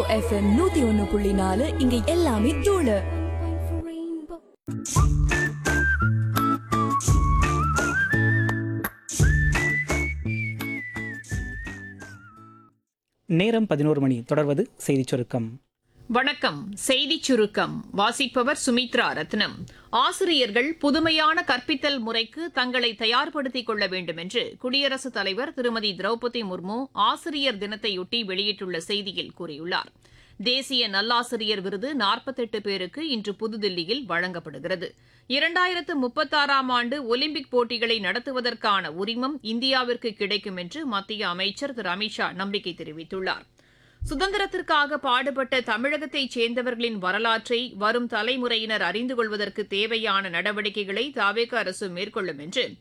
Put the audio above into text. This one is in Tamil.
எஃப்எம் நூத்தி ஒன்னு புள்ளி நாலு இங்க எல்லாமே தூளு நேரம் பதினோரு மணி தொடர்வது செய்திச் சுருக்கம் வணக்கம் செய்திச் சுருக்கம் வாசிப்பவர் சுமித்ரா ரத்னம் ஆசிரியர்கள் புதுமையான கற்பித்தல் முறைக்கு தங்களை தயார்படுத்திக் கொள்ள வேண்டும் என்று குடியரசுத் தலைவர் திருமதி திரௌபதி முர்மு ஆசிரியர் தினத்தையொட்டி வெளியிட்டுள்ள செய்தியில் கூறியுள்ளார் தேசிய நல்லாசிரியர் விருது நாற்பத்தெட்டு பேருக்கு இன்று புதுதில்லியில் வழங்கப்படுகிறது இரண்டாயிரத்து முப்பத்தாறாம் ஆண்டு ஒலிம்பிக் போட்டிகளை நடத்துவதற்கான உரிமம் இந்தியாவிற்கு கிடைக்கும் என்று மத்திய அமைச்சர் திரு அமித்ஷா நம்பிக்கை தெரிவித்துள்ளார் சுதந்திரத்திற்காக பாடுபட்ட தமிழகத்தைச் சேர்ந்தவர்களின் வரலாற்றை வரும் தலைமுறையினர் அறிந்து கொள்வதற்கு தேவையான நடவடிக்கைகளை தாவேக அரசு மேற்கொள்ளும் என்று